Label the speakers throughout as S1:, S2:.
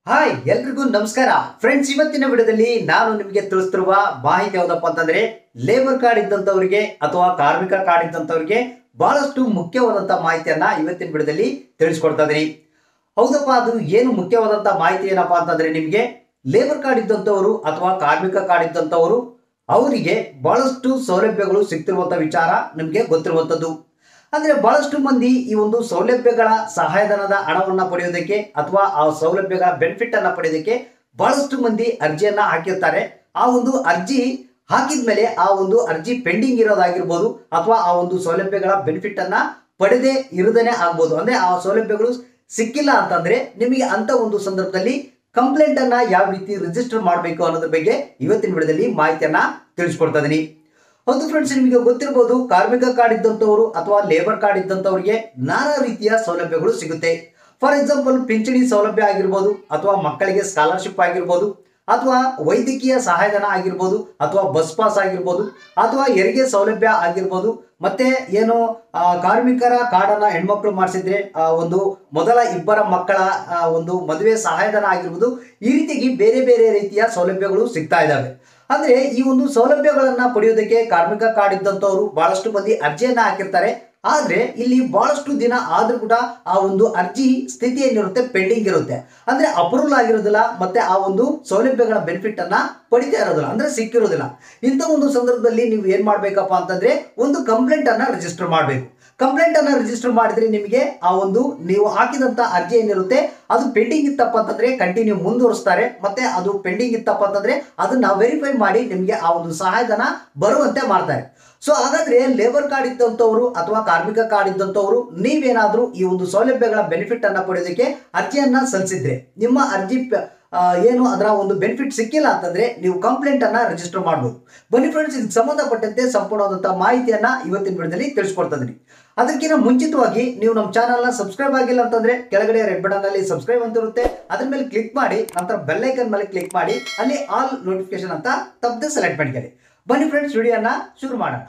S1: hi ಎಲ್ರಿಗೂ ನಮಸ್ಕಾರ friends ಇವತ್ತಿನ ವಿಡಿಯೋದಲ್ಲಿ ನಾನು ನಿಮಗೆ ತಿಳಿಸ್ತಿರುವ ಮಾಹಿತಿ ಯಾವುದಪ್ಪ ಅಂತಂದ್ರೆ ಲೇಬರ್ ಕಾರ್ಡ್ ಇದ್ದಂಥವ್ರಿಗೆ ಅಥವಾ ಕಾರ್ಮಿಕ ಕಾರ್ಡ್ ಇದ್ದಂಥವ್ರಿಗೆ ಬಹಳಷ್ಟು ಮುಖ್ಯವಾದಂಥ ಮಾಹಿತಿಯನ್ನ ಇವತ್ತಿನ ವಿಡಿಯೋದಲ್ಲಿ ತಿಳಿಸ್ಕೊಡ್ತಾ ಇದೀನಿ ಹೌದಪ್ಪ ಅದು ಏನು ಮುಖ್ಯವಾದಂಥ ಮಾಹಿತಿ ಏನಪ್ಪಾ ಅಂತಂದ್ರೆ ನಿಮಗೆ ಲೇಬರ್ ಕಾರ್ಡ್ ಇದ್ದಂಥವರು ಅಥವಾ ಕಾರ್ಮಿಕ ಕಾರ್ಡ್ ಇದ್ದಂಥವರು ಅವರಿಗೆ ಬಹಳಷ್ಟು ಸೌಲಭ್ಯಗಳು ಸಿಗ್ತಿರುವಂಥ ವಿಚಾರ ನಿಮಗೆ ಗೊತ್ತಿರುವಂಥದ್ದು ಅಂದ್ರೆ ಬಹಳಷ್ಟು ಮಂದಿ ಈ ಒಂದು ಸೌಲಭ್ಯಗಳ ಸಹಾಯಧನದ ಹಣವನ್ನ ಪಡೆಯೋದಕ್ಕೆ ಅಥವಾ ಆ ಸೌಲಭ್ಯಗಳ ಬೆನಿಫಿಟ್ ಅನ್ನ ಪಡೆಯೋದಕ್ಕೆ ಬಹಳಷ್ಟು ಮಂದಿ ಅರ್ಜಿಯನ್ನ ಹಾಕಿರ್ತಾರೆ ಆ ಒಂದು ಅರ್ಜಿ ಹಾಕಿದ್ಮೇಲೆ ಆ ಒಂದು ಅರ್ಜಿ ಪೆಂಡಿಂಗ್ ಇರೋದಾಗಿರ್ಬೋದು ಅಥವಾ ಆ ಒಂದು ಸೌಲಭ್ಯಗಳ ಬೆನಿಫಿಟ್ ಅನ್ನ ಪಡೆದೇ ಇರದೇನೆ ಆಗ್ಬೋದು ಅಂದ್ರೆ ಆ ಸೌಲಭ್ಯಗಳು ಸಿಕ್ಕಿಲ್ಲ ಅಂತಂದ್ರೆ ನಿಮಗೆ ಅಂತ ಒಂದು ಸಂದರ್ಭದಲ್ಲಿ ಕಂಪ್ಲೇಂಟ್ ಅನ್ನ ಯಾವ ರೀತಿ ರಿಜಿಸ್ಟರ್ ಮಾಡಬೇಕು ಅನ್ನೋದ್ರ ಬಗ್ಗೆ ಇವತ್ತಿನ ವಿಡಿಯೋದಲ್ಲಿ ಮಾಹಿತಿಯನ್ನ ತಿಳಿಸ್ಕೊಡ್ತಾ ಇದೀನಿ ಹೌದು ಫ್ರೆಂಡ್ಸ್ ನಿಮಗೆ ಗೊತ್ತಿರಬಹುದು ಕಾರ್ಮಿಕ ಕಾರ್ಡ್ ಇದ್ದಂಥವ್ರು ಅಥವಾ ಲೇಬರ್ ಕಾರ್ಡ್ ಇದ್ದಂಥವ್ರಿಗೆ ನಾನಾ ರೀತಿಯ ಸೌಲಭ್ಯಗಳು ಸಿಗುತ್ತೆ ಫಾರ್ ಎಕ್ಸಾಂಪಲ್ ಪಿಂಚಣಿ ಸೌಲಭ್ಯ ಆಗಿರ್ಬೋದು ಅಥವಾ ಮಕ್ಕಳಿಗೆ ಸ್ಕಾಲರ್ಶಿಪ್ ಆಗಿರ್ಬೋದು ಅಥವಾ ವೈದ್ಯಕೀಯ ಸಹಾಯಧನ ಆಗಿರ್ಬೋದು ಅಥವಾ ಬಸ್ ಪಾಸ್ ಆಗಿರ್ಬೋದು ಅಥವಾ ಹೆರಿಗೆ ಸೌಲಭ್ಯ ಆಗಿರ್ಬೋದು ಮತ್ತೆ ಏನು ಆ, ಕಾರ್ಮಿಕರ ಕಾರ್ಡನ್ನ ಹೆಣ್ಮಕ್ಳು ಮಾಡಿಸಿದ್ರೆ ಆ, ಒಂದು ಮೊದಲ ಇಬ್ಬರ ಮಕ್ಕಳ ಆ, ಒಂದು ಮದುವೆ ಸಹಾಯಧನ ಆಗಿರ್ಬೋದು ಈ ರೀತಿಯಾಗಿ ಬೇರೆ ಬೇರೆ ರೀತಿಯ ಸೌಲಭ್ಯಗಳು ಸಿಗ್ತಾ ಇದ್ದಾವೆ ಅಂದ್ರೆ ಈ ಒಂದು ಸೌಲಭ್ಯಗಳನ್ನ ಪಡೆಯೋದಕ್ಕೆ ಕಾರ್ಮಿಕ ಕಾರ್ಡ್ ಇದ್ದಂಥವ್ರು ಬಹಳಷ್ಟು ಮಂದಿ ಅರ್ಜಿಯನ್ನ ಹಾಕಿರ್ತಾರೆ ಆದ್ರೆ ಇಲ್ಲಿ ಬಹಳಷ್ಟು ದಿನ ಆದ್ರೂ ಕೂಡ ಆ ಒಂದು ಅರ್ಜಿ ಸ್ಥಿತಿ ಏನಿರುತ್ತೆ ಪೆಂಡಿಂಗ್ ಇರುತ್ತೆ ಅಂದ್ರೆ ಅಪ್ರೂವಲ್ ಆಗಿರೋದಿಲ್ಲ ಮತ್ತೆ ಆ ಒಂದು ಸೌಲಭ್ಯಗಳ ಬೆನಿಫಿಟ್ ಅನ್ನ ಪಡಿತಾ ಇರೋದಿಲ್ಲ ಅಂದ್ರೆ ಸಿಕ್ಕಿರೋದಿಲ್ಲ ಇಂಥ ಒಂದು ಸಂದರ್ಭದಲ್ಲಿ ನೀವು ಏನ್ ಮಾಡ್ಬೇಕಪ್ಪ ಅಂತಂದ್ರೆ ಒಂದು ಕಂಪ್ಲೇಂಟ್ ಅನ್ನ ರಿಜಿಸ್ಟರ್ ಮಾಡಬೇಕು ಕಂಪ್ಲೇಂಟ್ ಅನ್ನ ರಿಜಿಸ್ಟರ್ ಮಾಡಿದ್ರೆ ನಿಮಗೆ ಆ ಒಂದು ನೀವು ಹಾಕಿದಂತ ಅರ್ಜಿ ಏನಿರುತ್ತೆ ಅದು ಪೆಂಡಿಂಗ್ ಇತ್ತಪ್ಪ ಅಂತಂದ್ರೆ ಕಂಟಿನ್ಯೂ ಮುಂದುವರಿಸ್ತಾರೆ ಮತ್ತೆ ಅದು ಪೆಂಡಿಂಗ್ ಇತ್ತಪ್ಪ ಅಂತಂದ್ರೆ ಅದನ್ನ ವೆರಿಫೈ ಮಾಡಿ ನಿಮಗೆ ಆ ಒಂದು ಸಹಾಯಧನ ಬರುವಂತೆ ಮಾಡ್ತಾರೆ ಸೊ ಹಾಗಾದ್ರೆ ಲೇಬರ್ ಕಾರ್ಡ್ ಇದ್ದಂಥವ್ರು ಅಥವಾ ಕಾರ್ಮಿಕ ಕಾರ್ಡ್ ಇದ್ದಂಥವ್ರು ನೀವೇನಾದ್ರೂ ಈ ಒಂದು ಸೌಲಭ್ಯಗಳ ಬೆನಿಫಿಟ್ ಅನ್ನ ಪಡೆಯೋದಕ್ಕೆ ಅರ್ಜಿಯನ್ನ ಸಲ್ಲಿಸಿದ್ರೆ ನಿಮ್ಮ ಅರ್ಜಿ ಪ- ಆ, ಏನು ಅದರ ಒಂದು ಬೆನಿಫಿಟ್ ಸಿಕ್ಕಿಲ್ಲ ಅಂತಂದ್ರೆ ನೀವು ಕಂಪ್ಲೇಂಟ್ ಅನ್ನ ರಿಜಿಸ್ಟರ್ ಮಾಡಬಹುದು ಬನ್ನಿ ಫ್ರೆಂಡ್ಸ್ ಇದಕ್ಕೆ ಸಂಬಂಧಪಟ್ಟಂತೆ ಸಂಪೂರ್ಣವಾದಂತಹ ಮಾಹಿತಿಯನ್ನ ಇವತ್ತಿನ ವಿಡಿಯೋದಲ್ಲಿ ತಿಳಿಸ್ಕೊಡ್ತಾ ಇದೀನಿ ಅದಕ್ಕಿಂತ ಮುಂಚಿತವಾಗಿ ನೀವು ನಮ್ಮ ಚಾನಲ್ನ ಸಬ್ಸ್ಕ್ರೈಬ್ ಆಗಿಲ್ಲ ಅಂತಂದ್ರೆ ಕೆಳಗಡೆ ರೆಡ್ ಬಟನ್ ಅಲ್ಲಿ ಸಬ್ಸ್ಕ್ರೈಬ್ ಅಂತ ಇರುತ್ತೆ ಅದ್ರ ಮೇಲೆ ಕ್ಲಿಕ್ ಮಾಡಿ ನಂತರ ಬೆಲ್ ಐಕನ್ ಮೇಲೆ ಕ್ಲಿಕ್ ಮಾಡಿ ಅಲ್ಲಿ ಆಲ್ ನೋಟಿಫಿಕೇಶನ್ ಅಂತ ತಪ್ಪದೆ ಸೆಲೆಕ್ಟ್ ಮಾಡ್ಕೊಳ್ಳಿ ಬನ್ನಿ ಫ್ರೆಂಡ್ಸ್ ವಿಡಿಯೋನ ಶುರು ಮಾಡೋಣ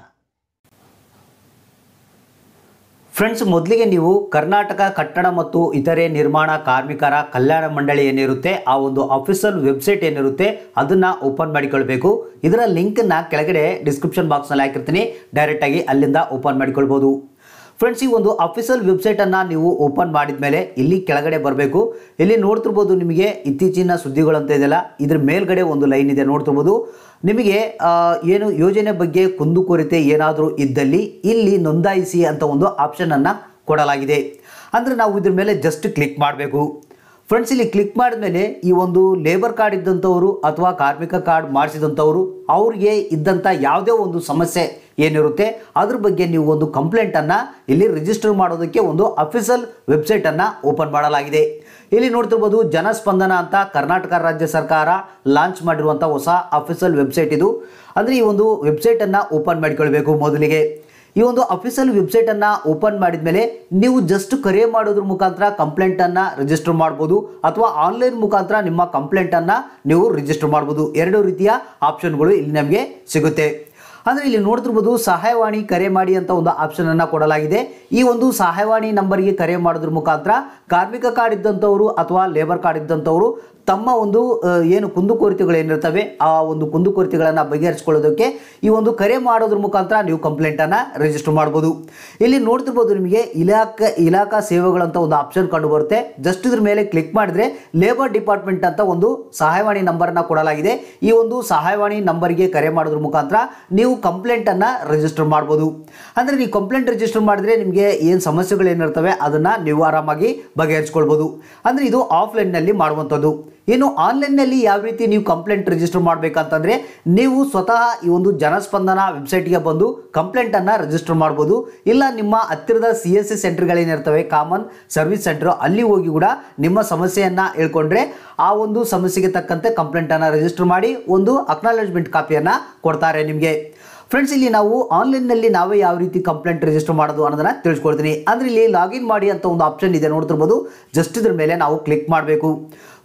S1: ಫ್ರೆಂಡ್ಸ್ ಮೊದಲಿಗೆ ನೀವು ಕರ್ನಾಟಕ ಕಟ್ಟಡ ಮತ್ತು ಇತರೆ ನಿರ್ಮಾಣ ಕಾರ್ಮಿಕರ ಕಲ್ಯಾಣ ಮಂಡಳಿ ಏನಿರುತ್ತೆ ಆ ಒಂದು ಅಫಿಷಿಯಲ್ ವೆಬ್ಸೈಟ್ ಏನಿರುತ್ತೆ ಅದನ್ನ ಓಪನ್ ಮಾಡಿಕೊಳ್ಬೇಕು ಇದರ ಲಿಂಕ್ನ ಕೆಳಗಡೆ ಡಿಸ್ಕ್ರಿಪ್ಷನ್ ಬಾಕ್ಸ್ನಲ್ಲಿ ಹಾಕಿರ್ತೀನಿ ಡೈರೆಕ್ಟಾಗಿ ಅಲ್ಲಿಂದ ಓಪನ್ ಮಾಡಿಕೊಳ್ಬೋದು ಫ್ರೆಂಡ್ಸ್ ಈ ಒಂದು ಅಫಿಷಿಯಲ್ ವೆಬ್ಸೈಟನ್ನು ನೀವು ಓಪನ್ ಮಾಡಿದ ಮೇಲೆ ಇಲ್ಲಿ ಕೆಳಗಡೆ ಬರಬೇಕು ಇಲ್ಲಿ ನೋಡ್ತಿರ್ಬೋದು ನಿಮಗೆ ಇತ್ತೀಚಿನ ಸುದ್ದಿಗಳಂತ ಇದೆಯಲ್ಲ ಇದ್ರ ಮೇಲ್ಗಡೆ ಒಂದು ಲೈನ್ ಇದೆ ನೋಡ್ತಿರ್ಬೋದು ನಿಮಗೆ ಆ, ಏನು ಯೋಜನೆ ಬಗ್ಗೆ ಕುಂದುಕೊರತೆ ಏನಾದರೂ ಇದ್ದಲ್ಲಿ ಇಲ್ಲಿ ನೋಂದಾಯಿಸಿ ಅಂತ ಒಂದು ಆಪ್ಷನನ್ನು ಕೊಡಲಾಗಿದೆ ಅಂದರೆ ನಾವು ಇದ್ರ ಮೇಲೆ ಜಸ್ಟ್ ಕ್ಲಿಕ್ ಮಾಡಬೇಕು ಫ್ರೆಂಡ್ಸ್ ಇಲ್ಲಿ ಕ್ಲಿಕ್ ಮಾಡಿದ್ಮೇಲೆ ಈ ಒಂದು ಲೇಬರ್ ಕಾರ್ಡ್ ಇದ್ದಂಥವರು ಅಥವಾ ಕಾರ್ಮಿಕ ಕಾರ್ಡ್ ಮಾಡಿಸಿದಂಥವರು ಅವ್ರಿಗೆ ಇದ್ದಂಥ ಯಾವುದೇ ಒಂದು ಸಮಸ್ಯೆ ಏನಿರುತ್ತೆ ಅದ್ರ ಬಗ್ಗೆ ನೀವು ಒಂದು ಕಂಪ್ಲೇಂಟನ್ನು ಇಲ್ಲಿ ರಿಜಿಸ್ಟರ್ ಮಾಡೋದಕ್ಕೆ ಒಂದು ಅಫಿಷಿಯಲ್ ವೆಬ್ಸೈಟನ್ನು ಓಪನ್ ಮಾಡಲಾಗಿದೆ ಇಲ್ಲಿ ನೋಡ್ತಿರ್ಬೋದು ಜನಸ್ಪಂದನ ಅಂತ ಕರ್ನಾಟಕ ರಾಜ್ಯ ಸರ್ಕಾರ ಲಾಂಚ್ ಮಾಡಿರುವಂಥ ಹೊಸ ಅಫಿಷಿಯಲ್ ವೆಬ್ಸೈಟ್ ಇದು ಅಂದರೆ ಈ ಒಂದು ವೆಬ್ಸೈಟನ್ನು ಓಪನ್ ಮಾಡಿಕೊಳ್ಬೇಕು ಮೊದಲಿಗೆ ಈ ಒಂದು ಅಫಿಷಿಯಲ್ ವೆಬ್ಸೈಟನ್ನು ಓಪನ್ ಮಾಡಿದ ಮೇಲೆ ನೀವು ಜಸ್ಟ್ ಕರೆ ಮಾಡೋದ್ರ ಮುಖಾಂತರ ಕಂಪ್ಲೇಂಟನ್ನು ರಿಜಿಸ್ಟರ್ ಮಾಡ್ಬೋದು ಅಥವಾ ಆನ್ಲೈನ್ ಮುಖಾಂತರ ನಿಮ್ಮ ಕಂಪ್ಲೇಂಟನ್ನು ನೀವು ರಿಜಿಸ್ಟರ್ ಮಾಡ್ಬೋದು ಎರಡು ರೀತಿಯ ಆಪ್ಷನ್ಗಳು ಇಲ್ಲಿ ನಮಗೆ ಸಿಗುತ್ತೆ ಅಂದರೆ ಇಲ್ಲಿ ನೋಡ್ತಿರ್ಬೋದು ಸಹಾಯವಾಣಿ ಕರೆ ಮಾಡಿ ಅಂತ ಒಂದು ಆಪ್ಷನನ್ನು ಕೊಡಲಾಗಿದೆ ಈ ಒಂದು ಸಹಾಯವಾಣಿ ನಂಬರ್ಗೆ ಕರೆ ಮಾಡೋದ್ರ ಮುಖಾಂತರ ಕಾರ್ಮಿಕ ಕಾರ್ಡ್ ಇದ್ದಂಥವರು ಅಥವಾ ಲೇಬರ್ ಕಾರ್ಡ್ ಇದ್ದಂಥವರು ತಮ್ಮ ಒಂದು ಆ, ಏನು ಕುಂದುಕೊರತೆಗಳು ಏನಿರ್ತವೆ ಆ ಒಂದು ಕುಂದುಕೊರತೆಗಳನ್ನು ಬಗೆಹರಿಸ್ಕೊಳ್ಳೋದಕ್ಕೆ ಈ ಒಂದು ಕರೆ ಮಾಡೋದ್ರ ಮುಖಾಂತರ ನೀವು ಕಂಪ್ಲೇಂಟನ್ನು ರಿಜಿಸ್ಟರ್ ಮಾಡ್ಬೋದು ಇಲ್ಲಿ ನೋಡ್ತಿರ್ಬೋದು ನಿಮಗೆ ಇಲಾಖೆ ಇಲಾಖಾ ಸೇವೆಗಳಂತ ಒಂದು ಆಪ್ಷನ್ ಕಂಡು ಬರುತ್ತೆ ಜಸ್ಟ್ ಇದ್ರ ಮೇಲೆ ಕ್ಲಿಕ್ ಮಾಡಿದ್ರೆ ಲೇಬರ್ ಡಿಪಾರ್ಟ್ಮೆಂಟ್ ಅಂತ ಒಂದು ಸಹಾಯವಾಣಿ ನಂಬರನ್ನು ಕೊಡಲಾಗಿದೆ ಈ ಒಂದು ಸಹಾಯವಾಣಿ ನಂಬರ್ಗೆ ಕರೆ ಮಾಡೋದ್ರ ಮುಖಾಂತರ ನೀವು ಕಂಪ್ಲೇಂಟನ್ನು ರಿಜಿಸ್ಟರ್ ಮಾಡ್ಬೋದು ಅಂದರೆ ನೀವು ಕಂಪ್ಲೇಂಟ್ ರಿಜಿಸ್ಟರ್ ಮಾಡಿದ್ರೆ ನಿಮಗೆ ಏನು ಸಮಸ್ಯೆಗಳು ಏನಿರ್ತವೆ ಅದನ್ನು ನೀವು ಆರಾಮಾಗಿ ಬಗೆಹರಿಸ್ಕೊಳ್ಬೋದು ಅಂದರೆ ಇದು ಆಫ್ಲೈನ್ನಲ್ಲಿ ಮಾಡುವಂಥದ್ದು ಇನ್ನು ಆನ್ಲೈನ್ನಲ್ಲಿ ಯಾವ ರೀತಿ ನೀವು ಕಂಪ್ಲೇಂಟ್ ರಿಜಿಸ್ಟರ್ ಮಾಡಬೇಕಂತಂದರೆ ನೀವು ಸ್ವತಃ ಈ ಒಂದು ಜನಸ್ಪಂದನ ವೆಬ್ಸೈಟ್ಗೆ ಬಂದು ಕಂಪ್ಲೇಂಟನ್ನು ರಿಜಿಸ್ಟರ್ ಮಾಡ್ಬೋದು ಇಲ್ಲ ನಿಮ್ಮ ಹತ್ತಿರದ ಸಿ ಎಸ್ ಸಿ ಸೆಂಟರ್ಗಳೇನಿರ್ತವೆ ಕಾಮನ್ ಸರ್ವಿಸ್ ಸೆಂಟರ್ ಅಲ್ಲಿ ಹೋಗಿ ಕೂಡ ನಿಮ್ಮ ಸಮಸ್ಯೆಯನ್ನು ಹೇಳ್ಕೊಂಡ್ರೆ ಆ ಒಂದು ಸಮಸ್ಯೆಗೆ ತಕ್ಕಂತೆ ಕಂಪ್ಲೇಂಟನ್ನು ರಿಜಿಸ್ಟರ್ ಮಾಡಿ ಒಂದು ಅಕ್ನಾಲೇಜ್ಮೆಂಟ್ ಕಾಪಿಯನ್ನು ಕೊಡ್ತಾರೆ ನಿಮಗೆ ಫ್ರೆಂಡ್ಸ್ ಇಲ್ಲಿ ನಾವು ಆನ್ಲೈನ್ನಲ್ಲಿ ನಾವೇ ಯಾವ ರೀತಿ ಕಂಪ್ಲೇಂಟ್ ರಿಜಿಸ್ಟರ್ ಮಾಡೋದು ಅನ್ನೋದನ್ನ ತಿಳಿಸ್ಕೊಡ್ತೀನಿ ಅಂದ್ರೆ ಇಲ್ಲಿ ಲಾಗಿನ್ ಮಾಡಿ ಅಂತ ಒಂದು ಆಪ್ಷನ್ ಇದೆ ನೋಡ್ತಿರ್ಬೋದು ಜಸ್ಟ್ ಇದ್ರ ಮೇಲೆ ನಾವು ಕ್ಲಿಕ್ ಮಾಡಬೇಕು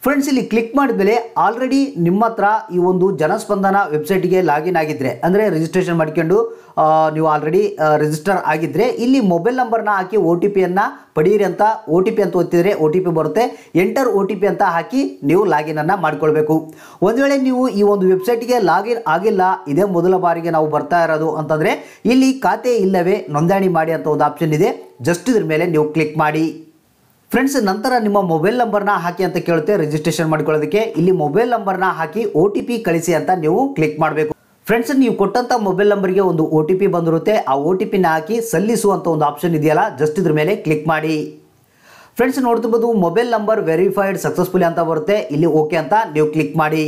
S1: ಫ್ರೆಂಡ್ಸ್ ಇಲ್ಲಿ ಕ್ಲಿಕ್ ಮಾಡಿದ್ಮೇಲೆ ಆಲ್ರೆಡಿ ನಿಮ್ಮ ಹತ್ರ ಈ ಒಂದು ಜನಸ್ಪಂದನ ವೆಬ್ಸೈಟ್ಗೆ ಲಾಗಿನ್ ಆಗಿದ್ರೆ ಅಂದರೆ ರಿಜಿಸ್ಟ್ರೇಷನ್ ಮಾಡ್ಕೊಂಡು ಆ, ನೀವು ಆಲ್ರೆಡಿ ರಿಜಿಸ್ಟರ್ ಆಗಿದ್ರೆ ಇಲ್ಲಿ ಮೊಬೈಲ್ ನಂಬರ್ನ ಹಾಕಿ ಒ ಟಿ ಪಿಯನ್ನು ಪಡೀರಿ ಅಂತ ಒ ಟಿ ಪಿ ಅಂತ ಒತ್ತಿದ್ರೆ ಒ ಟಿ ಪಿ ಬರುತ್ತೆ ಎಂಟರ್ ಒ ಟಿ ಪಿ ಅಂತ ಹಾಕಿ ನೀವು ಲಾಗಿನ್ ಅನ್ನು ಮಾಡ್ಕೊಳ್ಬೇಕು ಒಂದು ವೇಳೆ ನೀವು ಈ ಒಂದು ವೆಬ್ಸೈಟ್ಗೆ ಲಾಗಿನ್ ಆಗಿಲ್ಲ ಇದೇ ಮೊದಲ ಬಾರಿಗೆ ನಾವು ಬರ್ತಾ ಇರೋದು ಅಂತಂದರೆ ಇಲ್ಲಿ ಖಾತೆ ಇಲ್ಲವೇ ನೋಂದಣಿ ಮಾಡಿ ಅಂತ ಒಂದು ಆಪ್ಷನ್ ಇದೆ ಜಸ್ಟ್ ಇದ್ರ ಮೇಲೆ ನೀವು ಕ್ಲಿಕ್ ಮಾಡಿ ಫ್ರೆಂಡ್ಸ್ ನಂತರ ನಿಮ್ಮ ಮೊಬೈಲ್ ನಂಬರ್ನ ಹಾಕಿ ಅಂತ ಕೇಳುತ್ತೆ ರಿಜಿಸ್ಟ್ರೇಷನ್ ಮಾಡ್ಕೊಳ್ಳೋದಕ್ಕೆ ಇಲ್ಲಿ ಮೊಬೈಲ್ ನಂಬರ್ನ ಹಾಕಿ ಒ ಟಿ ಪಿ ಕಳಿಸಿ ಅಂತ ನೀವು ಕ್ಲಿಕ್ ಮಾಡಬೇಕು ಫ್ರೆಂಡ್ಸ್ ನೀವು ಕೊಟ್ಟಂತ ಮೊಬೈಲ್ ನಂಬರ್ಗೆ ಒಂದು ಒ ಟಿ ಪಿ ಬಂದಿರುತ್ತೆ ಆ ಒ ಟಿ ಪಿನ ಹಾಕಿ ಸಲ್ಲಿಸು ಅಂತ ಒಂದು ಆಪ್ಷನ್ ಇದೆಯಲ್ಲ ಜಸ್ಟ್ ಇದ್ರ ಮೇಲೆ ಕ್ಲಿಕ್ ಮಾಡಿ ಫ್ರೆಂಡ್ಸ್ ನೋಡ್ತಿರ್ಬೋದು ಮೊಬೈಲ್ ನಂಬರ್ ವೆರಿಫೈಡ್ ಸಕ್ಸಸ್ಫುಲಿ ಅಂತ ಬರುತ್ತೆ ಇಲ್ಲಿ ಓಕೆ ಅಂತ ನೀವು ಕ್ಲಿಕ್ ಮಾಡಿ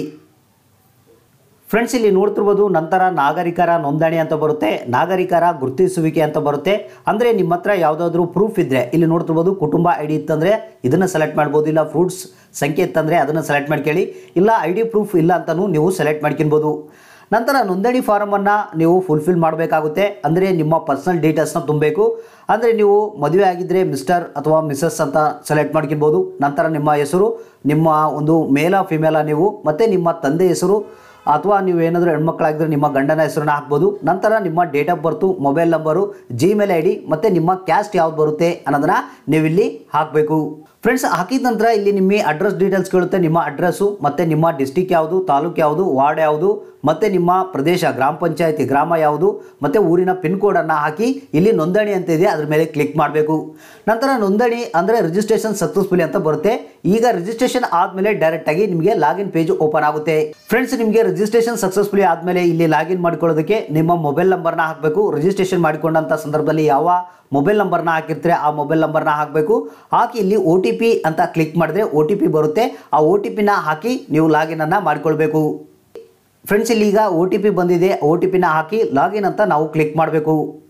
S1: ಫ್ರೆಂಡ್ಸ್ ಇಲ್ಲಿ ನೋಡ್ತಿರ್ಬೋದು ನಂತರ ನಾಗರಿಕರ ನೋಂದಣಿ ಅಂತ ಬರುತ್ತೆ ನಾಗರಿಕರ ಗುರುತಿಸುವಿಕೆ ಅಂತ ಬರುತ್ತೆ ಅಂದರೆ ನಿಮ್ಮ ಹತ್ರ ಯಾವುದಾದ್ರೂ ಪ್ರೂಫ್ ಇದ್ದರೆ ಇಲ್ಲಿ ನೋಡ್ತಿರ್ಬೋದು ಕುಟುಂಬ ಐ ಡಿ ಇತ್ತಂದರೆ ಇದನ್ನು ಸೆಲೆಕ್ಟ್ ಮಾಡ್ಬೋದು ಇಲ್ಲ ಫ್ರೂಟ್ಸ್ ಸಂಖ್ಯೆ ಇತ್ತಂದರೆ ಅದನ್ನು ಸೆಲೆಕ್ಟ್ ಮಾಡ್ಕೊಳ್ಳಿ ಇಲ್ಲ ಐ ಡಿ ಪ್ರೂಫ್ ಇಲ್ಲ ಅಂತಲೂ ನೀವು ಸೆಲೆಕ್ಟ್ ಮಾಡ್ಕೊಬೋದು ನಂತರ ನೋಂದಣಿ ಫಾರಮನ್ನು ನೀವು ಫುಲ್ಫಿಲ್ ಮಾಡಬೇಕಾಗುತ್ತೆ ಅಂದರೆ ನಿಮ್ಮ ಪರ್ಸನಲ್ ಡೀಟೇಲ್ಸ್ನ ತುಂಬಬೇಕು ಅಂದರೆ ನೀವು ಮದುವೆ ಆಗಿದ್ದರೆ ಮಿಸ್ಟರ್ ಅಥವಾ ಮಿಸಸ್ ಅಂತ ಸೆಲೆಕ್ಟ್ ಮಾಡ್ಕೊಬೋದು ನಂತರ ನಿಮ್ಮ ಹೆಸರು ನಿಮ್ಮ ಒಂದು ಮೇಲ ಫಿಮೇಲ ನೀವು ಮತ್ತು ನಿಮ್ಮ ತಂದೆ ಹೆಸರು ಅಥವಾ ನೀವು ಏನಾದರೂ ಹೆಣ್ಮಕ್ಳಾಗಿದ್ರೆ ನಿಮ್ಮ ಗಂಡನ ಹೆಸರನ್ನ ಹಾಕ್ಬೋದು ನಂತರ ನಿಮ್ಮ date of birth mobile number Gmail I D ಮತ್ತು ನಿಮ್ಮ ಕ್ಯಾಸ್ಟ್ ಯಾವ್ದು ಬರುತ್ತೆ ಅನ್ನೋದನ್ನ ನೀವಿಲ್ಲಿ ಹಾಕಬೇಕು ಫ್ರೆಂಡ್ಸ್ ಹಾಕಿದ ನಂತರ ಇಲ್ಲಿ ನಿಮ್ಮ ಅಡ್ರೆಸ್ ಡೀಟೇಲ್ಸ್ ಕೇಳುತ್ತೆ ನಿಮ್ಮ ಅಡ್ರೆಸ್ಸು ಮತ್ತು ನಿಮ್ಮ ಡಿಸ್ಟಿಕ್ ಯಾವುದು ತಾಲೂಕು ಯಾವುದು ವಾರ್ಡ್ ಯಾವುದು ಮತ್ತು ನಿಮ್ಮ ಪ್ರದೇಶ ಗ್ರಾಮ ಪಂಚಾಯತಿ ಗ್ರಾಮ ಯಾವುದು ಮತ್ತು ಊರಿನ ಪಿನ್ ಕೋಡನ್ನು ಹಾಕಿ ಇಲ್ಲಿ ನೋಂದಣಿ ಅಂತ ಇದೆ ಅದ್ರ ಮೇಲೆ ಕ್ಲಿಕ್ ಮಾಡಬೇಕು ನಂತರ ನೋಂದಣಿ ಅಂದರೆ ರಿಜಿಸ್ಟ್ರೇಷನ್ ಸಕ್ಸಸ್ಫುಲಿ ಅಂತ ಬರುತ್ತೆ ಈಗ ರಿಜಿಸ್ಟ್ರೇಷನ್ ಆದಮೇಲೆ ಡೈರೆಕ್ಟಾಗಿ ನಿಮಗೆ ಲಾಗಿನ್ ಪೇಜ್ ಓಪನ್ ಆಗುತ್ತೆ ಫ್ರೆಂಡ್ಸ್ ನಿಮಗೆ ರಿಜಿಸ್ಟ್ರೇಷನ್ ಸಕ್ಸಸ್ಫುಲಿ ಆದಮೇಲೆ ಇಲ್ಲಿ ಲಾಗಿನ್ ಮಾಡ್ಕೊಳ್ಳೋದಕ್ಕೆ ನಿಮ್ಮ ಮೊಬೈಲ್ ನಂಬರ್ನ ಹಾಕಬೇಕು ರಿಜಿಸ್ಟ್ರೇಷನ್ ಮಾಡಿಕೊಂಡಂಥ ಸಂದರ್ಭದಲ್ಲಿ ಯಾವ ಮೊಬೈಲ್ ನಂಬರ್ನ ಹಾಕಿರ್ತಾರೆ ಆ ಮೊಬೈಲ್ ನಂಬರ್ನ ಹಾಕಬೇಕು ಹಾಕಿ ಇಲ್ಲಿ ಒ ಟಿ ಪಿ ಅಂತ ಕ್ಲಿಕ್ ಮಾಡಿದ್ರೆ ಒ ಟಿ ಪಿ ಬರುತ್ತೆ ಆ ಒ ಟಿ ಪಿನ ಹಾಕಿ ನೀವು ಲಾಗಿನನ್ನು ಮಾಡಿಕೊಳ್ಬೇಕು ಫ್ರೆಂಡ್ಸ್ ಇಲ್ಲಿ ಈಗ ಒ ಟಿ ಪಿ ಬಂದಿದೆ ಒ ಟಿ ಪಿನ ಹಾಕಿ ಲಾಗಿನ್ ಅಂತ ನಾವು ಕ್ಲಿಕ್ ಮಾಡಬೇಕು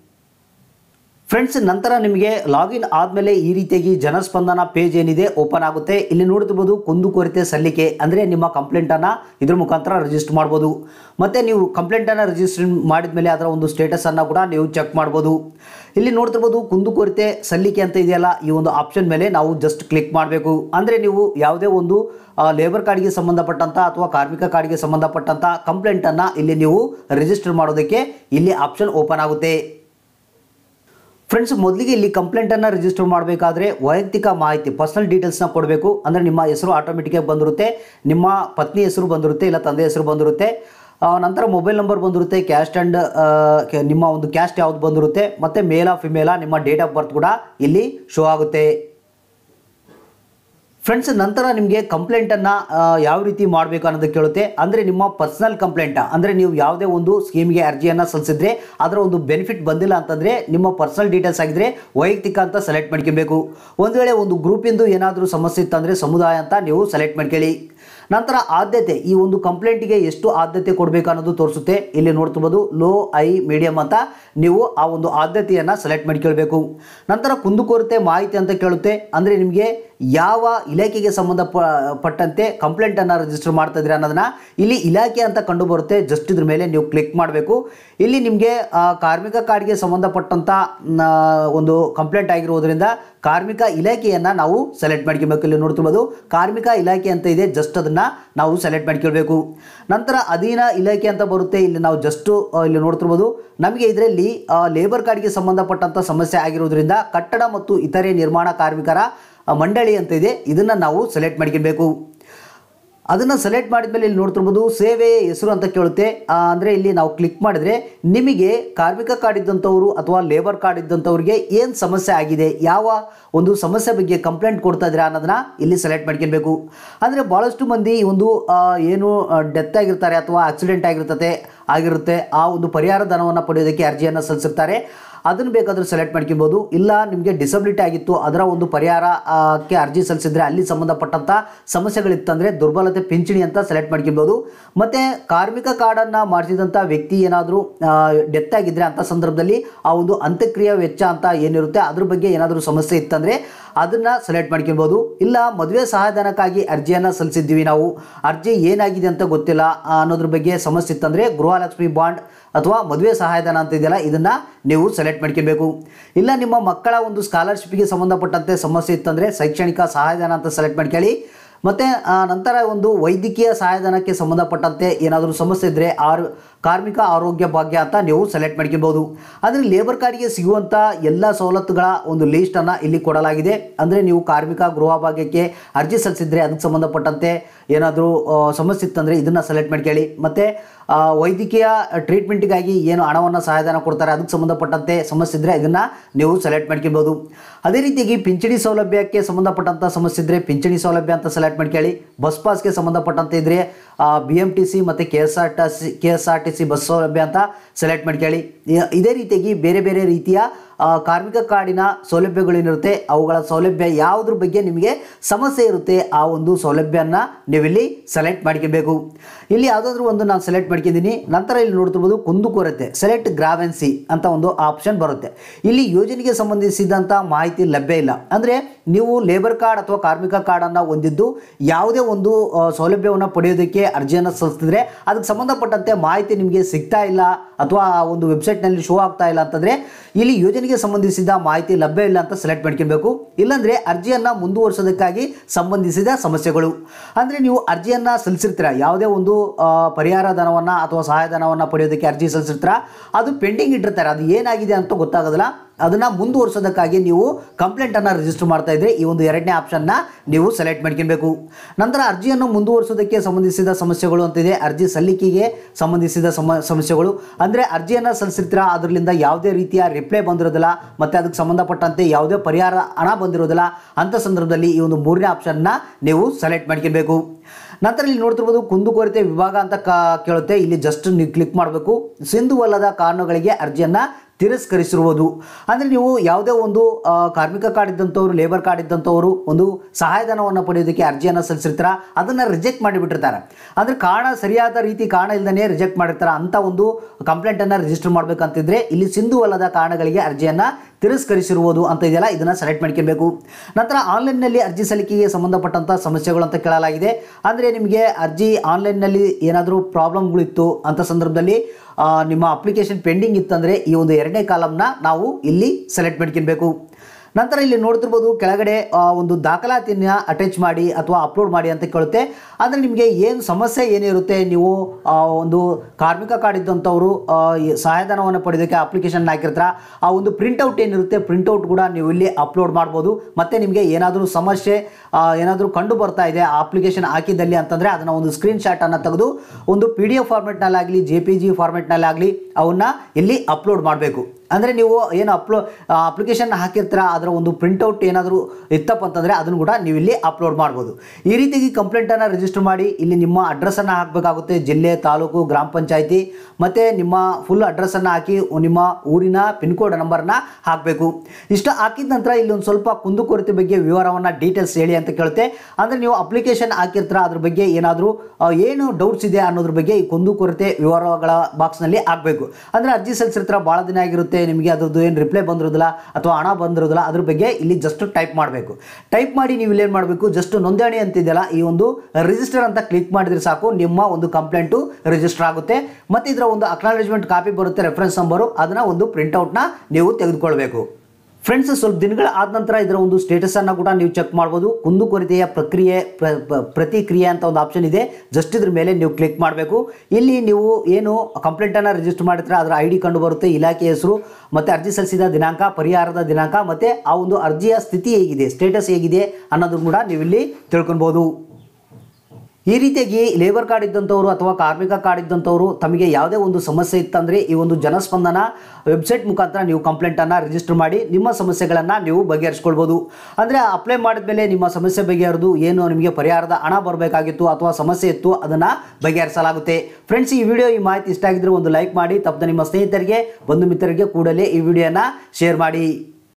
S1: ಫ್ರೆಂಡ್ಸ್ ನಂತರ ನಿಮಗೆ ಲಾಗಿನ್ ಆದಮೇಲೆ ಈ ರೀತಿಯಾಗಿ ಜನಸ್ಪಂದನ ಪೇಜ್ ಏನಿದೆ ಓಪನ್ ಆಗುತ್ತೆ ಇಲ್ಲಿ ನೋಡ್ತಿರ್ಬೋದು ಕುಂದುಕೊರತೆ ಸಲ್ಲಿಕೆ ಅಂದರೆ ನಿಮ್ಮ ಕಂಪ್ಲೇಂಟನ್ನು ಇದ್ರ ಮುಖಾಂತರ ರಿಜಿಸ್ಟರ್ ಮಾಡ್ಬೋದು ಮತ್ತು ನೀವು ಕಂಪ್ಲೇಂಟನ್ನು ರಿಜಿಸ್ಟರ್ ಮಾಡಿದ ಮೇಲೆ ಅದರ ಒಂದು ಸ್ಟೇಟಸನ್ನು ಕೂಡ ನೀವು ಚೆಕ್ ಮಾಡ್ಬೋದು ಇಲ್ಲಿ ನೋಡ್ತಿರ್ಬೋದು ಕುಂದುಕೊರತೆ ಸಲ್ಲಿಕೆ ಅಂತ ಇದೆಯಲ್ಲ ಈ ಒಂದು ಆಪ್ಷನ್ ಮೇಲೆ ನಾವು ಜಸ್ಟ್ ಕ್ಲಿಕ್ ಮಾಡಬೇಕು ಅಂದರೆ ನೀವು ಯಾವುದೇ ಒಂದು ಲೇಬರ್ ಕಾರ್ಡ್ಗೆ ಸಂಬಂಧಪಟ್ಟಂಥ ಅಥವಾ ಕಾರ್ಮಿಕ ಕಾರ್ಡ್ಗೆ ಸಂಬಂಧಪಟ್ಟಂಥ ಕಂಪ್ಲೇಂಟನ್ನು ಇಲ್ಲಿ ನೀವು ರಿಜಿಸ್ಟರ್ ಮಾಡೋದಕ್ಕೆ ಇಲ್ಲಿ ಆಪ್ಷನ್ ಓಪನ್ ಆಗುತ್ತೆ ಫ್ರೆಂಡ್ಸ್ ಮೊದಲಿಗೆ ಇಲ್ಲಿ ಕಂಪ್ಲೇಂಟನ್ನು ರಿಜಿಸ್ಟರ್ ಮಾಡಬೇಕಾದ್ರೆ ವೈಯಕ್ತಿಕ ಮಾಹಿತಿ ಪರ್ಸನಲ್ ಡೀಟೇಲ್ಸ್ನ ಕೊಡಬೇಕು ಅಂದರೆ ನಿಮ್ಮ ಹೆಸರು ಆಟೋಮೆಟಿಕಾಗಿ ಬಂದಿರುತ್ತೆ ನಿಮ್ಮ ಪತ್ನಿ ಹೆಸರು ಬಂದಿರುತ್ತೆ ಇಲ್ಲ ತಂದೆ ಹೆಸರು ಬಂದಿರುತ್ತೆ ಆ, ನಂತರ ಮೊಬೈಲ್ ನಂಬರ್ ಬಂದಿರುತ್ತೆ ಕ್ಯಾಸ್ಟ್ ಆ್ಯಂಡ್ ನಿಮ್ಮ ಒಂದು ಕ್ಯಾಸ್ಟ್ ಯಾವ್ದು ಬಂದಿರುತ್ತೆ ಮತ್ತು ಮೇಲ ಫಿಮೇಲ ನಿಮ್ಮ ಡೇಟ್ ಆಫ್ ಬರ್ತ್ ಕೂಡ ಇಲ್ಲಿ ಶೋ ಆಗುತ್ತೆ ಫ್ರೆಂಡ್ಸ್ ನಂತರ ನಿಮಗೆ ಕಂಪ್ಲೇಂಟನ್ನು ಯಾವ ರೀತಿ ಮಾಡಬೇಕು ಅನ್ನೋದು ಕೇಳುತ್ತೆ ಅಂದರೆ ನಿಮ್ಮ ಪರ್ಸನಲ್ ಕಂಪ್ಲೇಂಟ ಅಂದರೆ ನೀವು ಯಾವುದೇ ಒಂದು ಸ್ಕೀಮ್ಗೆ ಅರ್ಜಿಯನ್ನು ಸಲ್ಲಿಸಿದ್ರೆ ಅದರ ಒಂದು ಬೆನಿಫಿಟ್ ಬಂದಿಲ್ಲ ಅಂತಂದರೆ ನಿಮ್ಮ ಪರ್ಸನಲ್ ಡೀಟೇಲ್ಸ್ ಆಗಿದ್ರೆ ವೈಯಕ್ತಿಕ ಅಂತ ಸೆಲೆಕ್ಟ್ ಮಾಡ್ಕೊಬೇಕು ಒಂದು ವೇಳೆ ಒಂದು ಗ್ರೂಪಿಂದು ಏನಾದರೂ ಸಮಸ್ಯೆ ಇತ್ತಂದರೆ ಸಮುದಾಯ ಅಂತ ನೀವು ಸೆಲೆಕ್ಟ್ ಮಾಡ್ಕೊಳ್ಳಿ ನಂತರ ಆದ್ಯತೆ ಈ ಒಂದು ಕಂಪ್ಲೇಂಟಿಗೆ ಎಷ್ಟು ಆದ್ಯತೆ ಕೊಡಬೇಕು ಅನ್ನೋದು ತೋರಿಸುತ್ತೆ ಇಲ್ಲಿ ನೋಡ್ತಿರ್ಬೋದು ಲೋ ಐ ಮೀಡಿಯಂ ಅಂತ ನೀವು ಆ ಒಂದು ಆದ್ಯತೆಯನ್ನು ಸೆಲೆಕ್ಟ್ ಮಾಡ್ಕೊಳ್ಬೇಕು ನಂತರ ಕುಂದುಕೊರತೆ ಮಾಹಿತಿ ಅಂತ ಕೇಳುತ್ತೆ ಅಂದರೆ ನಿಮಗೆ ಯಾವ ಇಲಾಖೆಗೆ ಸಂಬಂಧಪಟ್ಟಂತೆ ಕಂಪ್ಲೇಂಟನ್ನು ರಿಜಿಸ್ಟರ್ ಮಾಡ್ತಾ ಇದ್ದೀರಾ ಅನ್ನೋದನ್ನ ಇಲ್ಲಿ ಇಲಾಖೆ ಅಂತ ಕಂಡು ಬರುತ್ತೆ ಜಸ್ಟ್ ಇದ್ರ ಮೇಲೆ ನೀವು ಕ್ಲಿಕ್ ಮಾಡಬೇಕು ಇಲ್ಲಿ ನಿಮಗೆ ಆ, ಕಾರ್ಮಿಕ ಕಾರ್ಡ್ಗೆ ಸಂಬಂಧಪಟ್ಟಂಥ ನ, ಒಂದು ಕಂಪ್ಲೇಂಟ್ ಆಗಿರೋದ್ರಿಂದ ಕಾರ್ಮಿಕ ಇಲಾಖೆಯನ್ನು ನಾವು ಸೆಲೆಕ್ಟ್ ಮಾಡ್ಕೊಬೇಕು ಇಲ್ಲಿ ನೋಡ್ತಿರ್ಬೋದು ಕಾರ್ಮಿಕ ಇಲಾಖೆ ಅಂತ ಇದೆ ಜಸ್ಟ್ ಅದನ್ನು ನಾವು ಸೆಲೆಕ್ಟ್ ಮಾಡ್ಕೊಳ್ಬೇಕು ನಂತರ ಅಧೀನ ಇಲಾಖೆ ಅಂತ ಬರುತ್ತೆ ಇಲ್ಲಿ ನಾವು ಜಸ್ಟು ಇಲ್ಲಿ ನೋಡ್ತಿರ್ಬೋದು ನಮಗೆ ಇದರಲ್ಲಿ ಲೇಬರ್ ಕಾರ್ಡ್ಗೆ ಸಂಬಂಧಪಟ್ಟಂಥ ಸಮಸ್ಯೆ ಆಗಿರೋದ್ರಿಂದ ಕಟ್ಟಡ ಮತ್ತು ಇತರೆ ನಿರ್ಮಾಣ ಕಾರ್ಮಿಕರ ಆ, ಮಂಡಳಿ ಅಂತ ಇದೆ ಇದನ್ನು ನಾವು ಸೆಲೆಕ್ಟ್ ಮಾಡ್ಕೊಬೇಕು ಅದನ್ನು ಸೆಲೆಕ್ಟ್ ಮಾಡಿದ್ಮೇಲೆ ಇಲ್ಲಿ ನೋಡ್ತಿರ್ಬೋದು ಸೇವೆ ಹೆಸರು ಅಂತ ಕೇಳುತ್ತೆ ಆ, ಅಂದರೆ ಇಲ್ಲಿ ನಾವು ಕ್ಲಿಕ್ ಮಾಡಿದ್ರೆ ನಿಮಗೆ ಕಾರ್ಮಿಕ ಕಾರ್ಡ್ ಇದ್ದಂಥವ್ರು ಅಥವಾ ಲೇಬರ್ ಕಾರ್ಡ್ ಇದ್ದಂಥವ್ರಿಗೆ ಏನು ಸಮಸ್ಯೆ ಆಗಿದೆ ಯಾವ ಒಂದು ಸಮಸ್ಯೆ ಬಗ್ಗೆ ಕಂಪ್ಲೇಂಟ್ ಕೊಡ್ತಾ ಇದ್ದೀರಾ ಅನ್ನೋದನ್ನ ಇಲ್ಲಿ ಸೆಲೆಕ್ಟ್ ಮಾಡ್ಕೊಬೇಕು ಅಂದರೆ ಭಾಳಷ್ಟು ಮಂದಿ ಈ ಒಂದು ಆ, ಏನು ಡೆತ್ ಆಗಿರ್ತಾರೆ ಅಥವಾ ಆಕ್ಸಿಡೆಂಟ್ ಆಗಿರ್ತದೆ ಆಗಿರುತ್ತೆ ಆ ಒಂದು ಪರಿಹಾರ ಧನವನ್ನು ಪಡೆಯೋದಕ್ಕೆ ಅರ್ಜಿಯನ್ನು ಸಲ್ಲಿಸಿರ್ತಾರೆ ಅದನ್ನು ಬೇಕಾದರೂ ಸೆಲೆಕ್ಟ್ ಮಾಡ್ಕೊಬೋದು ಇಲ್ಲ ನಿಮಗೆ ಡಿಸಬಿಲಿಟಿ ಆಗಿತ್ತು ಅದರ ಒಂದು ಪರಿಹಾರ ಆ, ಕ್ಕೆ ಅರ್ಜಿ ಸಲ್ಲಿಸಿದ್ರೆ ಅಲ್ಲಿ ಸಂಬಂಧಪಟ್ಟಂಥ ಸಮಸ್ಯೆಗಳಿತ್ತಂದರೆ ದುರ್ಬಲತೆ ಪಿಂಚಣಿ ಅಂತ ಸೆಲೆಕ್ಟ್ ಮಾಡ್ಕೊಬೋದು ಮತ್ತು ಕಾರ್ಮಿಕ ಕಾರ್ಡನ್ನು ಮಾಡಿಸಿದಂಥ ವ್ಯಕ್ತಿ ಏನಾದರೂ ಡೆತ್ ಆಗಿದ್ದರೆ ಅಂಥ ಸಂದರ್ಭದಲ್ಲಿ ಆ ಒಂದು ಅಂತ್ಯಕ್ರಿಯೆ ವೆಚ್ಚ ಅಂತ ಏನಿರುತ್ತೆ ಅದ್ರ ಬಗ್ಗೆ ಏನಾದರೂ ಸಮಸ್ಯೆ ಇತ್ತಂದರೆ ಅದನ್ನು ಸೆಲೆಕ್ಟ್ ಮಾಡ್ಕೊಬೋದು ಇಲ್ಲ ಮದುವೆ ಸಹಾಯಧನಕ್ಕಾಗಿ ಅರ್ಜಿಯನ್ನು ಸಲ್ಲಿಸಿದ್ದೀವಿ ನಾವು ಅರ್ಜಿ ಏನಾಗಿದೆ ಅಂತ ಗೊತ್ತಿಲ್ಲ ಆ, ಅನ್ನೋದ್ರ ಬಗ್ಗೆ ಸಮಸ್ಯೆ ಇತ್ತಂದರೆ ಗೃಹಲಕ್ಷ್ಮಿ ಬಾಂಡ್ ಅಥವಾ ಮದುವೆ ಸಹಾಯಧನ ಅಂತ ಇದೆಯಲ್ಲ ಇದನ್ನು ನೀವು ಸೆಲೆಕ್ಟ್ ಮಾಡ್ಕೊಬೇಕು ಇಲ್ಲ ನಿಮ್ಮ ಮಕ್ಕಳ ಒಂದು ಸ್ಕಾಲರ್ಶಿಪ್ಗೆ ಸಂಬಂಧಪಟ್ಟಂತೆ ಸಮಸ್ಯೆ ಇತ್ತಂದರೆ ಶೈಕ್ಷಣಿಕ ಸಹಾಯಧನ ಅಂತ ಸೆಲೆಕ್ಟ್ ಮಾಡ್ಕೊಳ್ಳಿ ಮತ್ತು ನಂತರ ಒಂದು ವೈದ್ಯಕೀಯ ಸಹಾಯಧನಕ್ಕೆ ಸಂಬಂಧಪಟ್ಟಂತೆ ಏನಾದರೂ ಸಮಸ್ಯೆ ಇದ್ದರೆ ಆರ್ ಕಾರ್ಮಿಕ ಆರೋಗ್ಯ ಭಾಗ್ಯ ಅಂತ ನೀವು ಸೆಲೆಕ್ಟ್ ಮಾಡ್ಕೊಬೋದು ಅಂದರೆ ಲೇಬರ್ ಕಾರ್ಡ್ಗೆ ಸಿಗುವಂಥ ಎಲ್ಲ ಸವಲತ್ತುಗಳ ಒಂದು ಲೀಸ್ಟನ್ನು ಇಲ್ಲಿ ಕೊಡಲಾಗಿದೆ ಅಂದರೆ ನೀವು ಕಾರ್ಮಿಕ ಗೃಹ ಭಾಗ್ಯಕ್ಕೆ ಅರ್ಜಿ ಸಲ್ಲಿಸಿದ್ರೆ ಅದಕ್ಕೆ ಸಂಬಂಧಪಟ್ಟಂತೆ ಏನಾದರೂ ಸಮಸ್ಯೆ ಇತ್ತಂದರೆ ಇದನ್ನು ಸೆಲೆಕ್ಟ್ ಮಾಡ್ಕೊಳ್ಳಿ ಮತ್ತು ವೈದ್ಯಕೀಯ ಟ್ರೀಟ್ಮೆಂಟ್ಗಾಗಿ ಏನು ಹಣವನ್ನು ಸಹಾಯಧನ ಕೊಡ್ತಾರೆ ಅದಕ್ಕೆ ಸಂಬಂಧಪಟ್ಟಂತೆ ಸಮಸ್ಯೆ ಇದ್ದರೆ ಇದನ್ನು ನೀವು ಸೆಲೆಕ್ಟ್ ಮಾಡ್ಕೊಬೋದು ಅದೇ ರೀತಿಯಾಗಿ ಪಿಂಚಣಿ ಸೌಲಭ್ಯಕ್ಕೆ ಸಂಬಂಧಪಟ್ಟಂಥ ಸಮಸ್ಯೆ ಇದ್ದರೆ ಪಿಂಚಣಿ ಸೌಲಭ್ಯ ಅಂತ ಸೆಲೆಕ್ಟ್ ಮಾಡ್ಕೊಳ್ಳಿ ಬಸ್ ಪಾಸ್ಗೆ ಸಂಬಂಧಪಟ್ಟಂತೆ ಇದ್ದರೆ ಬಿ ಎಮ್ ಟಿ ಸಿ ಮತ್ತು K S R T C K S R T C bus ಸೌಲಭ್ಯ ಅಂತ ಸೆಲೆಕ್ಟ್ ಮಾಡ್ಕೊಳ್ಳಿ ಇ- ಇದೇ ರೀತಿಯಾಗಿ ಬೇರೆ ಬೇರೆ ರೀತಿಯ ಆ, ಕಾರ್ಮಿಕ ಕಾರ್ಡಿನ ಸೌಲಭ್ಯಗಳೇನಿರುತ್ತೆ ಅವುಗಳ ಸೌಲಭ್ಯ ಯಾವುದ್ರ ಬಗ್ಗೆ ನಿಮಗೆ ಸಮಸ್ಯೆ ಇರುತ್ತೆ ಆ ಒಂದು ಸೌಲಭ್ಯನ ನೀವಿಲ್ಲಿ ಸೆಲೆಕ್ಟ್ ಮಾಡ್ಕೊಬೇಕು ಇಲ್ಲಿ ಯಾವುದಾದ್ರೂ ಒಂದು ನಾನು ಸೆಲೆಕ್ಟ್ ಮಾಡ್ಕೊಂಡಿದ್ದೀನಿ ನಂತರ ಇಲ್ಲಿ ನೋಡ್ತಿರ್ಬೋದು ಕುಂದುಕೊರತೆ ಸೆಲೆಕ್ಟ್ ಗ್ರಾವೆನ್ಸಿ ಅಂತ ಒಂದು ಆಪ್ಷನ್ ಬರುತ್ತೆ ಇಲ್ಲಿ ಯೋಜನೆಗೆ ಸಂಬಂಧಿಸಿದಂಥ ಮಾಹಿತಿ ಲಭ್ಯ ಇಲ್ಲ ಅಂದರೆ ನೀವು ಲೇಬರ್ ಕಾರ್ಡ್ ಅಥವಾ ಕಾರ್ಮಿಕ ಕಾರ್ಡನ್ನು ಹೊಂದಿದ್ದು ಯಾವುದೇ ಒಂದು ಆ, ಸೌಲಭ್ಯವನ್ನು ಪಡೆಯೋದಕ್ಕೆ ಅರ್ಜಿಯನ್ನು ಸಲ್ಲಿಸಿದ್ರೆ ಅದಕ್ಕೆ ಸಂಬಂಧಪಟ್ಟಂತೆ ಮಾಹಿತಿ ನಿಮಗೆ ಸಿಗ್ತಾ ಇಲ್ಲ ಅಥವಾ ಆ ಒಂದು ವೆಬ್ಸೈಟ್ನಲ್ಲಿ ಶೋ ಆಗ್ತಾ ಇಲ್ಲ ಅಂತಂದರೆ ಇಲ್ಲಿ ಯೋಜನೆಗೆ ಸಂಬಂಧಿಸಿದ ಮಾಹಿತಿ ಲಭ್ಯ ಇಲ್ಲ ಅಂತ ಸೆಲೆಕ್ಟ್ ಮಾಡ್ಕೊಬೇಕು ಇಲ್ಲಾಂದರೆ ಅರ್ಜಿಯನ್ನು ಮುಂದುವರಿಸೋದಕ್ಕಾಗಿ ಸಂಬಂಧಿಸಿದ ಸಮಸ್ಯೆಗಳು ಅಂದರೆ ನೀವು ಅರ್ಜಿಯನ್ನು ಸಲ್ಲಿಸಿರ್ತೀರ ಯಾವುದೇ ಒಂದು ಆ, ಪರಿಹಾರ ಧನವನ್ನು ಅಥವಾ ಸಹಾಯಧನವನ್ನು ಪಡೆಯೋದಕ್ಕೆ ಅರ್ಜಿ ಸಲ್ಲಿಸಿರ್ತೀರ ಅದು ಪೆಂಡಿಂಗ್ ಇಟ್ಟಿರ್ತಾರೆ ಅದು ಏನಾಗಿದೆ ಅಂತ ಗೊತ್ತಾಗೋದಿಲ್ಲ ಅದನ್ನು ಮುಂದುವರಿಸೋದಕ್ಕಾಗಿ ನೀವು ಕಂಪ್ಲೇಂಟನ್ನು ರಿಜಿಸ್ಟರ್ ಮಾಡ್ತಾ ಇದ್ರೆ ಈ ಒಂದು ಎರಡನೇ ಆಪ್ಷನ್ನ ನೀವು ಸೆಲೆಕ್ಟ್ ಮಾಡ್ಕೊಬೇಕು ನಂತರ ಅರ್ಜಿಯನ್ನು ಮುಂದುವರಿಸೋದಕ್ಕೆ ಸಂಬಂಧಿಸಿದ ಸಮಸ್ಯೆಗಳು ಅಂತಿದೆ ಅರ್ಜಿ ಸಲ್ಲಿಕೆಗೆ ಸಂಬಂಧಿಸಿದ ಸಮ ಸಮಸ್ಯೆಗಳು ಅಂದರೆ ಅರ್ಜಿಯನ್ನು ಸಲ್ಲಿಸಿರ್ತೀರ ಅದರಿಂದ ಯಾವುದೇ ರೀತಿಯ ರಿಪ್ಲೈ ಬಂದಿರೋದಿಲ್ಲ ಮತ್ತು ಅದಕ್ಕೆ ಸಂಬಂಧಪಟ್ಟಂತೆ ಯಾವುದೇ ಪರಿಹಾರ ಹಣ ಬಂದಿರೋದಿಲ್ಲ ಅಂಥ ಸಂದರ್ಭದಲ್ಲಿ ಈ ಒಂದು ಮೂರನೇ ಆಪ್ಷನ್ನ ನೀವು ಸೆಲೆಕ್ಟ್ ಮಾಡ್ಕೊಬೇಕು ನಂತರ ಇಲ್ಲಿ ನೋಡ್ತಿರ್ಬೋದು ಕುಂದುಕೊರತೆ ವಿಭಾಗ ಅಂತ ಕಾ ಕೇಳುತ್ತೆ ಇಲ್ಲಿ ಜಸ್ಟ್ ನೀವು ಕ್ಲಿಕ್ ಮಾಡಬೇಕು ಸಿಂಧುವಲ್ಲದ ಕಾರಣಗಳಿಗೆ ಅರ್ಜಿಯನ್ನು ತಿರಸ್ಕರಿಸಿರುವುದು ಅಂದರೆ ನೀವು ಯಾವುದೇ ಒಂದು ಆ, ಕಾರ್ಮಿಕ ಕಾರ್ಡ್ ಇದ್ದಂಥವ್ರು ಲೇಬರ್ ಕಾರ್ಡ್ ಇದ್ದಂಥವ್ರು ಒಂದು ಸಹಾಯಧನವನ್ನು ಪಡೆಯೋದಕ್ಕೆ ಅರ್ಜಿಯನ್ನು ಸಲ್ಲಿಸಿರ್ತಾರ ಅದನ್ನು ರಿಜೆಕ್ಟ್ ಮಾಡಿಬಿಟ್ಟಿರ್ತಾರೆ ಅಂದರೆ ಕಾರಣ ಸರಿಯಾದ ರೀತಿ ಕಾರಣ ಇಲ್ಲದೇ ರಿಜೆಕ್ಟ್ ಮಾಡಿರ್ತಾರೆ ಅಂಥ ಒಂದು ಕಂಪ್ಲೇಂಟನ್ನು ರಿಜಿಸ್ಟರ್ ಮಾಡಬೇಕಂತಿದ್ರೆ ಇಲ್ಲಿ ಸಿಂಧುವಲ್ಲದ ಕಾರಣಗಳಿಗೆ ಅರ್ಜಿಯನ್ನು ತಿರಸ್ಕರಿಸಿರುವುದು ಅಂತ ಇದೆಯಲ್ಲ ಇದನ್ನು ಸೆಲೆಕ್ಟ್ ಮಾಡ್ಕೊಬೇಕು ನಂತರ ಆನ್ಲೈನ್ನಲ್ಲಿ ಅರ್ಜಿ ಸಲ್ಲಿಕೆಗೆ ಸಂಬಂಧಪಟ್ಟಂಥ ಸಮಸ್ಯೆಗಳು ಅಂತ ಕೇಳಲಾಗಿದೆ ಅಂದರೆ ನಿಮಗೆ ಅರ್ಜಿ ಆನ್ಲೈನ್ನಲ್ಲಿ ಏನಾದರೂ ಪ್ರಾಬ್ಲಮ್ಗಳಿತ್ತು ಅಂಥ ಸಂದರ್ಭದಲ್ಲಿ ಆ, ನಿಮ್ಮ ಅಪ್ಲಿಕೇಶನ್ ಪೆಂಡಿಂಗ್ ಇತ್ತಂದರೆ ಈ ಒಂದು ಎರಡನೇ ಕಾಲಮ್ನ ನಾವು ಇಲ್ಲಿ ಸೆಲೆಕ್ಟ್ ಮಾಡ್ಕೊಬೇಕು ನಂತರ ಇಲ್ಲಿ ನೋಡ್ತಿರ್ಬೋದು ಕೆಳಗಡೆ ಆ, ಒಂದು ದಾಖಲಾತಿನ ಅಟ್ಯಾಚ್ ಮಾಡಿ ಅಥವಾ ಅಪ್ಲೋಡ್ ಮಾಡಿ ಅಂತ ಕೇಳುತ್ತೆ ಅಂದರೆ ನಿಮಗೆ ಏನು ಸಮಸ್ಯೆ ಏನಿರುತ್ತೆ ನೀವು ಆ, ಒಂದು ಕಾರ್ಮಿಕ ಕಾರ್ಡ್ ಇದ್ದಂಥವರು ಆ, ಈ ಸಹಾಯಧನವನ್ನು ಪಡೆಯೋದಕ್ಕೆ ಅಪ್ಲಿಕೇಶನ್ ಹಾಕಿರ್ತಾರ ಆ ಒಂದು ಪ್ರಿಂಟೌಟ್ ಏನಿರುತ್ತೆ ಪ್ರಿಂಟೌಟ್ ಕೂಡ ನೀವು ಇಲ್ಲಿ ಅಪ್ಲೋಡ್ ಮಾಡ್ಬೋದು ಮತ್ತು ನಿಮಗೆ ಏನಾದರೂ ಸಮಸ್ಯೆ ಆ, ಏನಾದರೂ ಕಂಡು ಬರ್ತಾ ಇದೆ ಆ ಅಪ್ಲಿಕೇಶನ್ ಹಾಕಿದ್ದಲ್ಲಿ ಅಂತಂದರೆ ಅದನ್ನು ಒಂದು ಸ್ಕ್ರೀನ್ ಶಾಟನ್ನು ತೆಗೆದು ಒಂದು ಪಿ ಡಿ ಎಫ್ ಫಾರ್ಮೆಟ್ನಲ್ಲಾಗಲಿ ಜೆ ಪಿ ಜಿ ಫಾರ್ಮೆಟ್ನಲ್ಲಾಗಲಿ ಅವನ್ನ ಇಲ್ಲಿ ಅಪ್ಲೋಡ್ ಮಾಡಬೇಕು ಅಂದರೆ ನೀವು ಏನು ಅಪ್ಲೋ ಅಪ್ಲಿಕೇಶನ್ ಹಾಕಿರ್ತೀರ ಅದರ ಒಂದು ಪ್ರಿಂಟೌಟ್ ಏನಾದರೂ ಇತ್ತಪ್ಪ ಅಂತಂದರೆ ಅದನ್ನು ಕೂಡ ನೀವು ಇಲ್ಲಿ ಅಪ್ಲೋಡ್ ಮಾಡ್ಬೋದು ಈ ರೀತಿಯಾಗಿ ಕಂಪ್ಲೇಂಟನ್ನು ರಿಜಿಸ್ಟರ್ ಮಾಡಿ ಇಲ್ಲಿ ನಿಮ್ಮ ಅಡ್ರೆಸ್ಸನ್ನು ಹಾಕಬೇಕಾಗುತ್ತೆ ಜಿಲ್ಲೆ ತಾಲೂಕು ಗ್ರಾಮ ಪಂಚಾಯಿತಿ ಮತ್ತು ನಿಮ್ಮ ಫುಲ್ ಅಡ್ರೆಸ್ಸನ್ನು ಹಾಕಿ ನಿಮ್ಮ ಊರಿನ ಪಿನ್ ಕೋಡ್ ನಂಬರ್ನ ಹಾಕಬೇಕು ಇಷ್ಟು ಹಾಕಿದ ನಂತರ ಇಲ್ಲಿ ಒಂದು ಸ್ವಲ್ಪ ಕುಂದುಕೊರತೆ ಬಗ್ಗೆ ವಿವರವನ್ನು ಡೀಟೇಲ್ಸ್ ಹೇಳಿ ಅಂತ ಕೇಳುತ್ತೆ ಅಂದರೆ ನೀವು ಅಪ್ಲಿಕೇಶನ್ ಹಾಕಿರ್ತೀರ ಅದ್ರ ಬಗ್ಗೆ ಏನಾದರೂ ಏನು ಡೌಟ್ಸ್ ಇದೆ ಅನ್ನೋದ್ರ ಬಗ್ಗೆ ಈ ಕುಂದುಕೊರತೆ ವಿವರಗಳ ಬಾಕ್ಸ್ನಲ್ಲಿ ಹಾಕಬೇಕು ಅಂದರೆ ಅರ್ಜಿ ಸಲ್ಲಿಸಿರ್ತೀರ ಭಾಳ ದಿನ ಆಗಿರುತ್ತೆ ನಿಮಗೆ ಅದ್ರದ್ದು ಏನು ರಿಪ್ಲೈ ಬಂದಿರೋದಿಲ್ಲ ಅಥವಾ ಹಣ ಬಂದಿರೋದಿಲ್ಲ ಅದ್ರ ಬಗ್ಗೆ ಇಲ್ಲಿ ಜಸ್ಟ್ ಟೈಪ್ ಮಾಡಬೇಕು ಟೈಪ್ ಮಾಡಿ ನೀವು ಇಲ್ಲೇನು ಮಾಡಬೇಕು ಜಸ್ಟ್ ನೋಂದಣಿ ಅಂತಿದೆಯಲ್ಲ ಈ ಒಂದು ರಿಜಿಸ್ಟರ್ ಅಂತ ಕ್ಲಿಕ್ ಮಾಡಿದ್ರೆ ಸಾಕು ನಿಮ್ಮ ಒಂದು ಕಂಪ್ಲೇಂಟು ರಿಜಿಸ್ಟರ್ ಆಗುತ್ತೆ ಮತ್ತು ಇದರ ಒಂದು ಅಕ್ನಾಲೇಜ್ಮೆಂಟ್ ಕಾಪಿ ಬರುತ್ತೆ ರೆಫರೆನ್ಸ್ ನಂಬರು ಅದನ್ನು ಒಂದು ಪ್ರಿಂಟೌಟ್ನ ನೀವು ತೆಗೆದುಕೊಳ್ಬೇಕು ಫ್ರೆಂಡ್ಸ್ ಸ್ವಲ್ಪ ದಿನಗಳ ಆದ ನಂತರ ಇದರ ಒಂದು ಸ್ಟೇಟಸನ್ನು ಕೂಡ ನೀವು ಚೆಕ್ ಮಾಡ್ಬೋದು ಕುಂದುಕೊರತೆಯ ಪ್ರಕ್ರಿಯೆ ಪ್ರ- ಪ್ರ- ಪ್ರತಿಕ್ರಿಯೆ ಅಂತ ಒಂದು ಆಪ್ಷನ್ ಇದೆ ಜಸ್ಟ್ ಇದ್ರ ಮೇಲೆ ನೀವು ಕ್ಲಿಕ್ ಮಾಡಬೇಕು ಇಲ್ಲಿ ನೀವು ಏನು ಕಂಪ್ಲೇಂಟನ್ನು ರಿಜಿಸ್ಟರ್ ಮಾಡಿದ್ರೆ ಅದರ ಐ ಡಿ ಕಂಡು ಬರುತ್ತೆ ಇಲಾಖೆ ಹೆಸರು ಮತ್ತು ಅರ್ಜಿ ಸಲ್ಲಿಸಿದ ದಿನಾಂಕ ಪರಿಹಾರದ ದಿನಾಂಕ ಮತ್ತು ಆ ಒಂದು ಅರ್ಜಿಯ ಸ್ಥಿತಿ ಹೇಗಿದೆ ಸ್ಟೇಟಸ್ ಹೇಗಿದೆ ಅನ್ನೋದನ್ನು ಕೂಡ ನೀವು ಇಲ್ಲಿ ತಿಳ್ಕೊಬೋದು ಈ ರೀತಿಯಾಗಿ ಲೇಬರ್ ಕಾರ್ಡ್ ಇದ್ದಂಥವ್ರು ಅಥವಾ ಕಾರ್ಮಿಕ ಕಾರ್ಡ್ ಇದ್ದಂಥವ್ರು ತಮಗೆ ಯಾವುದೇ ಒಂದು ಸಮಸ್ಯೆ ಇತ್ತಂದರೆ ಈ ಒಂದು ಜನಸ್ಪಂದನ ವೆಬ್ಸೈಟ್ ಮುಖಾಂತರ ನೀವು ಕಂಪ್ಲೇಂಟನ್ನು ರಿಜಿಸ್ಟರ್ ಮಾಡಿ ನಿಮ್ಮ ಸಮಸ್ಯೆಗಳನ್ನು ನೀವು ಬಗೆಹರಿಸ್ಕೊಳ್ಬೋದು ಅಂದರೆ ಅಪ್ಲೈ ಮಾಡಿದ್ಮೇಲೆ ನಿಮ್ಮ ಸಮಸ್ಯೆ ಬಗೆಹರಿದು ಏನು ನಿಮಗೆ ಪರಿಹಾರದ ಹಣ ಬರಬೇಕಾಗಿತ್ತು ಅಥವಾ ಸಮಸ್ಯೆ ಇತ್ತು ಅದನ್ನು ಬಗೆಹರಿಸಲಾಗುತ್ತೆ ಫ್ರೆಂಡ್ಸ್ ಈ ವಿಡಿಯೋ ಈ ಮಾಹಿತಿ ಇಷ್ಟ ಆಗಿದ್ರೆ ಒಂದು ಲೈಕ್ ಮಾಡಿ ತಪ್ಪದೆ ನಿಮ್ಮ ಸ್ನೇಹಿತರಿಗೆ ಬಂಧು ಮಿತ್ರರಿಗೆ ಕೂಡಲೇ ಈ ವಿಡಿಯೋನ ಶೇರ್ ಮಾಡಿ